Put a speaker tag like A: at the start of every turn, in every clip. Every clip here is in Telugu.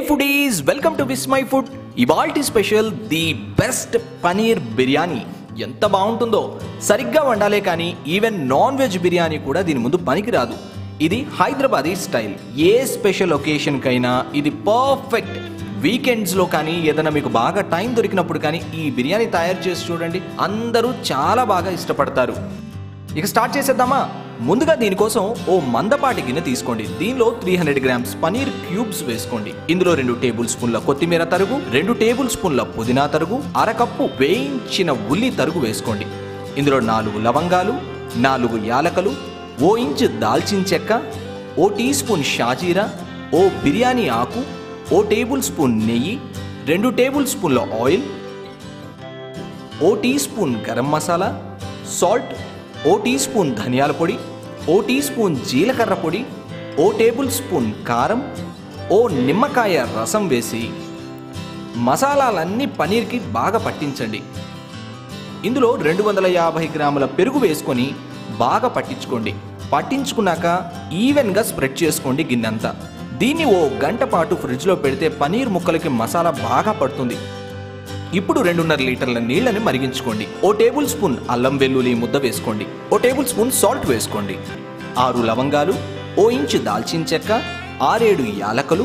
A: foodies welcome to Vismai food ఇవాల్టి special the best paneer biryani ఎంత బాగుంటుందో సరిగ్గా వండాలే కానీ ఈవెన్ నాన్ వెజ్ బిర్యానీ కూడా దీని ముందు పనికిరాదు ఇది హైదరాబాదీ స్టైల్ ఏ స్పెషల్ ఒకేషన్కైనా ఇది పర్ఫెక్ట్ వీకెండ్స్లో కానీ ఏదైనా మీకు బాగా టైం దొరికినప్పుడు కానీ ఈ బిర్యానీ తయారు చేసి చూడండి అందరూ చాలా బాగా ఇష్టపడతారు ఇక స్టార్ట్ చేసేద్దామా ముందుగా దీనికోసం ఓ మందపాటి గిన్నె తీసుకోండి దీనిలో three hundred grams paneer cubes వేసుకోండి ఇందులో రెండు టేబుల్ స్పూన్ల కొత్తిమీర తరుగు రెండు టేబుల్ స్పూన్ల పుదీనా తరుగు అరకప్పు వేయించిన ఉల్లి తరుగు వేసుకోండి ఇందులో నాలుగు లవంగాలు నాలుగు యాలకలు ఓ ఇంచు దాల్చిన చెక్క ఓ టీ స్పూన్ షాజీరా ఓ బిర్యానీ ఆకు ఓ టేబుల్ స్పూన్ నెయ్యి రెండు టేబుల్ స్పూన్ల ఆయిల్ ఓ tea spoon garam masala salt ఓ టీ స్పూన్ ధనియాల పొడి ఓ టీ స్పూన్ జీలకర్ర పొడి ఓ టేబుల్ స్పూన్ కారం ఓ నిమ్మకాయ రసం వేసి మసాలాలన్నీ పనీర్కి బాగా పట్టించండి ఇందులో రెండు వందల యాభై గ్రాముల పెరుగు వేసుకొని బాగా పట్టించుకోండి పట్టించుకున్నాక ఈవెన్గా స్ప్రెడ్ చేసుకోండి గిన్నెంతా దీన్ని ఓ గంట పాటు ఫ్రిడ్జ్లో పెడితే పనీర్ ముక్కలకి మసాలా బాగా పడుతుంది ఇప్పుడు రెండున్నర లీటర్ల నీళ్ళని మరిగించుకోండి ఓ టేబుల్ స్పూన్ అల్లం వెల్లుల్లి ముద్ద వేసుకోండి ఓ టేబుల్ స్పూన్ సాల్ట్ వేసుకోండి ఆరు లవంగాలు ఓ ఇంచు దాల్చిన చెక్క ఆరేడు యాలకలు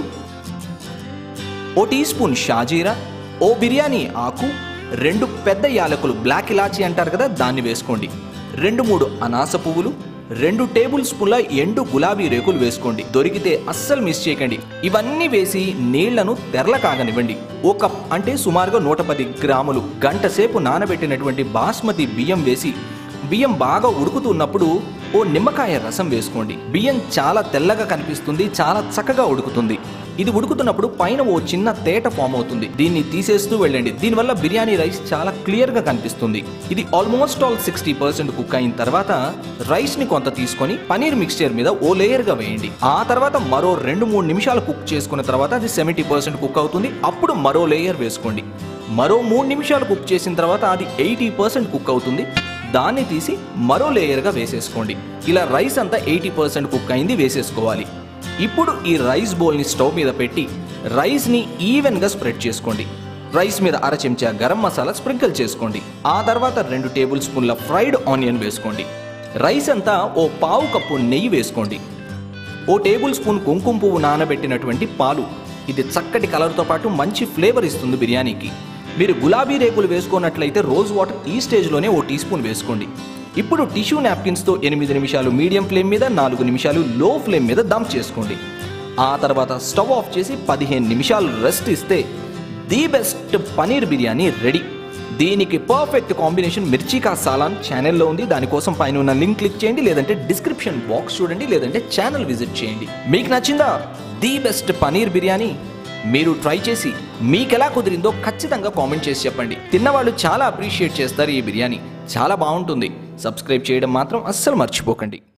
A: ఓ టీ స్పూన్ షాజీరా ఓ బిర్యానీ ఆకు రెండు పెద్ద యాలకులు బ్లాక్ ఇలాచి అంటారు కదా దాన్ని వేసుకోండి రెండు మూడు అనాస పువ్వులు రెండు టేబుల్ స్పూన్ల ఎండు గులాబీ రేకులు వేసుకోండి దొరికితే అస్సలు మిస్ చేయకండి ఇవన్నీ వేసి నీళ్లను తెరల కాగనివ్వండి ఓ కప్ అంటే సుమారుగా నూట పది గ్రాములు గంట సేపు నానబెట్టినటువంటి బాస్మతి బియ్యం వేసి బియ్యం బాగా ఉడుకుతున్నప్పుడు ఓ నిమ్మకాయ రసం వేసుకోండి బియ్యం చాలా తెల్లగా కనిపిస్తుంది చాలా చక్కగా ఉడుకుతుంది ఇది ఉడుకుతున్నప్పుడు పైన ఓ చిన్న తేట ఫామ్ అవుతుంది దీన్ని తీసేస్తూ వెళ్ళండి దీనివల్ల బిర్యానీ రైస్ చాలా క్లియర్ గా కనిపిస్తుంది ఇది almost all sixty percent cook అయిన తర్వాత రైస్ ని కొంత తీసుకొని పనీర్ మిక్స్చర్ మీద ఓ లేయర్ గా వేయండి ఆ తర్వాత మరో రెండు మూడు నిమిషాలు కుక్ చేసుకున్న తర్వాత అది సెవెంటీ పర్సెంట్ కుక్ అవుతుంది అప్పుడు మరో లేయర్ వేసుకోండి మరో మూడు నిమిషాలు కుక్ చేసిన తర్వాత అది ఎయిటీ పర్సెంట్ కుక్ అవుతుంది దాన్ని తీసి మరో లేయర్గా వేసేసుకోండి ఇలా రైస్ అంతా ఎయిటీ పర్సెంట్ కుక్ అయింది వేసేసుకోవాలి ఇప్పుడు ఈ రైస్ బౌల్ని స్టవ్ మీద పెట్టి రైస్ని ఈవెన్గా స్ప్రెడ్ చేసుకోండి రైస్ మీద అర చెంచా గరం మసాలా స్ప్రింకిల్ చేసుకోండి ఆ తర్వాత రెండు టేబుల్ స్పూన్ల ఫ్రైడ్ ఆనియన్ వేసుకోండి రైస్ అంతా ఓ పావు కప్పు నెయ్యి వేసుకోండి ఓ టేబుల్ స్పూన్ కుంకుమ పువ్వు నానబెట్టినటువంటి పాలు ఇది చక్కటి కలర్తో పాటు మంచి ఫ్లేవర్ ఇస్తుంది బిర్యానీకి మీరు గులాబీ రేకులు వేసుకున్నట్లయితే రోజ్ వాటర్ ఈ స్టేజ్లోనే ఓ టీ స్పూన్ వేసుకోండి ఇప్పుడు టిష్యూ నాప్కిన్స్తో ఎనిమిది నిమిషాలు మీడియం ఫ్లేమ్ మీద నాలుగు నిమిషాలు లో ఫ్లేమ్ మీద దంప్ చేసుకోండి ఆ తర్వాత స్టవ్ ఆఫ్ చేసి పదిహేను నిమిషాలు రెస్ట్ ఇస్తే the best paneer biryani ready దీనికి పర్ఫెక్ట్ కాంబినేషన్ మిర్చి కా సాలాన్ ఛానల్లో ఉంది దానికోసం పైన ఉన్న లింక్ క్లిక్ చేయండి లేదంటే డిస్క్రిప్షన్ బాక్స్ చూడండి లేదంటే ఛానల్ విజిట్ చేయండి మీకు నచ్చిందా ది బెస్ట్ పనీర్ బిర్యానీ మీరు ట్రై చేసి మీకెలా కుదిరిందో ఖచ్చితంగా కామెంట్ చేసి చెప్పండి తిన్నవాళ్ళు చాలా అప్రిషియేట్ చేస్తారు ఈ బిర్యానీ చాలా బాగుంటుంది సబ్స్క్రైబ్ చేయడం మాత్రం అస్సలు మర్చిపోకండి